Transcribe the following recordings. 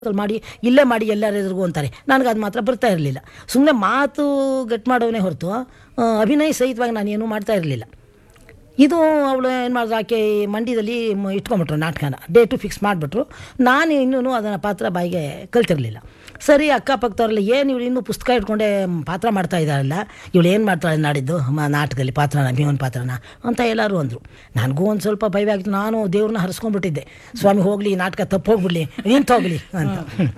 ಅಲ್ಲಿ ಮಾಡಿ ಇಲ್ಲೇ ಮಾಡಿ ಎಲ್ಲರ ಎದುರಿಗೂ ಅಂತಾರೆ ನನಗೆ ಅದು ಮಾತ್ರ ಬರ್ತಾ ಇರಲಿಲ್ಲ ಸುಮ್ಮನೆ ಮಾತು ಗಟ್ ಮಾಡೋವನೇ ಹೊರತು ಆ, ಅಭಿನಯ ಸಹಿತವಾಗಿ ನಾನು ಏನೂ ಮಾಡ್ತಾ ಇರಲಿಲ್ಲ ಇದು ಅವಳು ಏನು ಮಾಡಿದ್ರು ಆಕೆ ಮಂಡ್ಯದಲ್ಲಿ ಮ- ಇಟ್ಕೊಂಬಿಟ್ರು ನಾಟಕನ ಡೇಟು ಫಿಕ್ಸ್ ಮಾಡಿಬಿಟ್ರು ನಾನು ಇನ್ನೂ ಅದನ್ನು ಪಾತ್ರ ಬಾಯಿಗೆ ಕಲ್ತಿರಲಿಲ್ಲ ಸರಿ ಅಕ್ಕಪಕ್ಕದವ್ರೆಲ್ಲ ಏನು ಇವಳು ಇನ್ನೂ ಪುಸ್ತಕ ಇಟ್ಕೊಂಡೆ ಪಾತ್ರ ಮಾಡ್ತಾ ಇದ್ದಾರಲ್ಲ ಇವಳು ಏನು ಮಾಡ್ತಾಳೆ ನಾಡಿದ್ದು ಮ ನಾಟಕದಲ್ಲಿ ಪಾತ್ರನ ಭೀಮನ್ ಪಾತ್ರನ ಅಂತ ಎಲ್ಲರೂ ಅಂದರು ನನಗೂ ಒಂದು ಸ್ವಲ್ಪ ಭಯವಾಗಿತ್ತು ನಾನು ದೇವ್ರನ್ನ ಹರಿಸ್ಕೊಂಡ್ಬಿಟ್ಟಿದ್ದೆ ಸ್ವಾಮಿ ಹೋಗಲಿ ನಾಟಕ ತಪ್ಪು ಹೋಗ್ಬಿಡ್ಲಿ ನಿಂತು ಹೋಗಲಿ ಅಂತ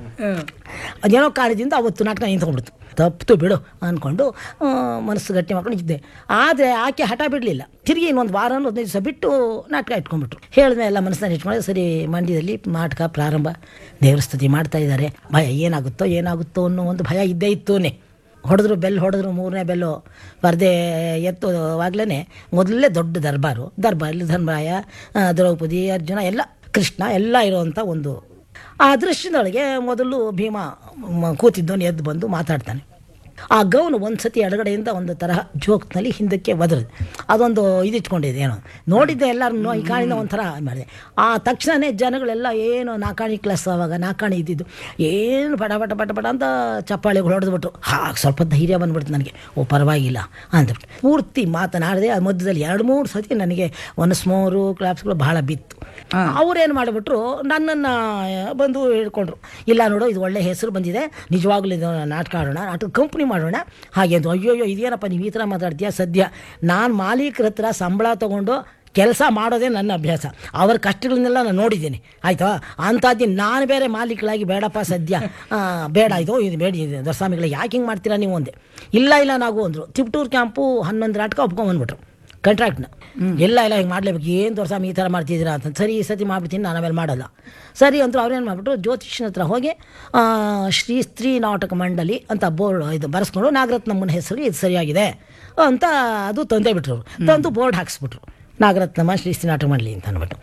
ಅದೇನೋ ಕಾರಣದಿಂದ ಅವತ್ತು ನಾಟಕ ನಿಂತ್ಕೊಂಡ್ಬಿಡ್ತು ತಪ್ಪಿತು ಬಿಡು ಅಂದ್ಕೊಂಡು ಆ, ಮನಸ್ಸು ಗಟ್ಟಿ ಮಾಡ್ಕೊಂಡು ಇದ್ದೆ ಆದರೆ ಆಕೆ ಹಠ ಬಿಡಲಿಲ್ಲ ತಿರುಗಿ ಇನ್ನೊಂದು ವಾರ ಹದಿನೈದು ದಿವಸ ಬಿಟ್ಟು ನಾಟಕ ಇಟ್ಕೊಂಡ್ಬಿಟ್ರು ಹೇಳಿದ್ಮೇಲೆ ಎಲ್ಲ ಮನಸ್ಸನ್ನ ಇಟ್ಕೊಂಡು ಸರಿ ಮಂಡ್ಯದಲ್ಲಿ ನಾಟಕ ಪ್ರಾರಂಭ ದೇವ್ರ ಸ್ತುತಿ ಮಾಡ್ತಾ ಇದ್ದಾರೆ ಭಯ ಏನಾಗುತ್ತೋ ಏನಾಗುತ್ತೋ ಅನ್ನೋ ಒಂದು ಭಯ ಇದ್ದೇ ಇತ್ತೂನೆ ಹೊಡೆದ್ರು ಬೆಲ್ ಹೊಡೆದ್ರು ಮೂರನೇ ಬೆಲ್ಲು ಪರದೆ ಎತ್ತುವಾಗಲೇ ಮೊದಲೇ ದೊಡ್ಡ ದರ್ಬಾರು ದರ್ಬಾರಲ್ಲಿ ಧರ್ಮರಾಯ ಆ, ದ್ರೌಪದಿ ಅರ್ಜುನ ಎಲ್ಲ ಕೃಷ್ಣ ಎಲ್ಲ ಇರುವಂಥ ಒಂದು ಆ ದೃಶ್ಯದೊಳಗೆ ಮೊದಲು ಭೀಮ ಮ- ಕೂತಿದ್ದವನು ಎದ್ದು ಬಂದು ಮಾತಾಡ್ತಾನೆ ಆ ಗೌನು ಒಂದು ಸತಿ ಎಡಗಡೆಯಿಂದ ಒಂದು ತರಹ ಜೋಕ್ನಲ್ಲಿ ಹಿಂದಕ್ಕೆ ಒದರಿದೆ ಅದೊಂದು ಇದಿಟ್ಕೊಂಡಿದೆ ಏನೋ ನೋಡಿದ್ದೆ ಎಲ್ಲರೂ ಈ ಕಾಣಿಂದ ಒಂಥರ ಮಾಡಿದೆ ಆ ತಕ್ಷಣವೇ ಜನಗಳೆಲ್ಲ ಏನು ನಾಕಾಣಿ ಕ್ಲಾಸ್ ಅವಾಗ ನಾಕಾಣಿ ಇದ್ದಿದ್ದು ಏನು ಪಟ ಪಟ ಪಟ ಪಟ ಅಂತ ಚಪ್ಪಾಳೆಗಳು ಹೊಡೆದ್ಬಿಟ್ರು ಹಾಗೆ ಸ್ವಲ್ಪ ಧೈರ್ಯ ಬಂದ್ಬಿಡ್ತು ನನಗೆ ಓ ಪರವಾಗಿಲ್ಲ ಅಂದ್ಬಿಟ್ಟು ಪೂರ್ತಿ ಮಾತನಾಡಿದೆ ಆ ಮಧ್ಯದಲ್ಲಿ ಎರಡು ಮೂರು ಸತಿ ನನಗೆ ಒಂದು ಸ್ಮೋರು ಕ್ಲಾಪ್ಸ್ಗಳು ಬಹಳ ಬಿತ್ತು ಅವ್ರೇನು ಮಾಡಿಬಿಟ್ರು ನನ್ನನ್ನು ಬಂದು ಹೇಳ್ಕೊಂಡ್ರು ಇಲ್ಲ ನೋಡು ಇದು ಒಳ್ಳೆ ಹೆಸರು ಬಂದಿದೆ ನಿಜವಾಗ್ಲೂ ಇದು ನಾಟಕ ಆಡೋಣ ನಾಟಕ ಕಂಪ್ನಿ ಮಾಡೋಣ ಹಾಗೆ ಅಂದು ಅಯ್ಯೋಯ್ಯೋ ಇದೇನಪ್ಪ ನೀವು ಈ ಥರ ಮಾತಾಡ್ತೀಯ ಸದ್ಯ ನಾನು ಮಾಲೀಕರ ಹತ್ರ ಸಂಬಳ ತೊಗೊಂಡು ಕೆಲಸ ಮಾಡೋದೇ ನನ್ನ ಅಭ್ಯಾಸ ಅವ್ರ ಕಷ್ಟಗಳನ್ನೆಲ್ಲ ನಾನು ನೋಡಿದ್ದೀನಿ ಆಯಿತಾ ಅಂಥದ್ದು ನಾನು ಬೇರೆ ಮಾಲೀಕಳಾಗಿ ಬೇಡಪ್ಪ ಸದ್ಯ ಆ, ಬೇಡ ಇದು ಇದು ಬೇಡ ಇದು ದೊರಸ್ವಾಮಿಗಳ ಯಾಕೆ ಹಿಂಗೆ ಮಾಡ್ತೀರಾ ನೀವು ಒಂದೆ ಇಲ್ಲ ಇಲ್ಲ ನಾವು ಅಂದರು ತಿಪ್ಟೂರು ಕ್ಯಾಂಪು ಹನ್ನೊಂದು ನಾಟಕ ಒಪ್ಕೊಂಬಂದ್ಬಿಟ್ರು ಕಾಂಟ್ರಾಕ್ಟ್ನ ಎಲ್ಲ ಎಲ್ಲ ಹಿಂಗೆ ಮಾಡಲೇಬೇಕು ಏನು ದೊರಸ್ವಾಮಿ ಈ ಥರ ಮಾಡ್ತಿದ್ದೀರಾ ಅಂತ ಸರಿ ಈ ಸತಿ ಮಾಡ್ಬಿಡ್ತೀನಿ ನಾನು ಆಮೇಲೆ ಮಾಡಲ್ಲ ಸರಿ ಅಂತೂ ಅವ್ರೇನು ಮಾಡಿಬಿಟ್ರು ಜ್ಯೋತಿಷ್ಯನ ಹತ್ರ ಹೋಗಿ ಆ, ಶ್ರೀ ಸ್ತ್ರೀ ನಾಟಕ ಮಂಡಳಿ ಅಂತ ಬೋರ್ಡ್ ಇದು ಬರೆಸ್ಕೊಂಡು ನಾಗರತ್ನಮ್ಮನ ಹೆಸರಿಗೆ ಇದು ಸರಿಯಾಗಿದೆ ಅಂತ ಅದು ತಂದೇ ಬಿಟ್ರು ಅವ್ರು. ತಂದು ಬೋರ್ಡ್ ಹಾಕ್ಸ್ಬಿಟ್ರು ನಾಗರತ್ನಮ್ಮ ಶ್ರೀ ಸ್ತ್ರೀ ನಾಟಕ ಮಂಡಳಿ ಅಂತ ಅಂದ್ಬಿಟ್ಟು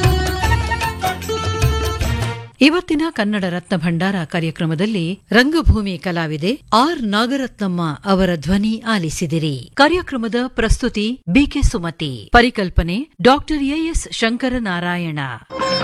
ಇವತ್ತಿನ ಕನ್ನಡ ರತ್ನ ಭಂಡಾರ ಕಾರ್ಯಕ್ರಮದಲ್ಲಿ ರಂಗಭೂಮಿ ಕಲಾವಿದೆ ಆರ್ ನಾಗರತ್ನಮ್ಮ ಅವರ ಧ್ವನಿ ಆಲಿಸಿದಿರಿ ಕಾರ್ಯಕ್ರಮದ ಪ್ರಸ್ತುತಿ ಬಿಕೆ ಸುಮತಿ ಪರಿಕಲ್ಪನೆ ಡಾಕ್ಟರ್ ಎಎಸ್ ಶಂಕರನಾರಾಯಣ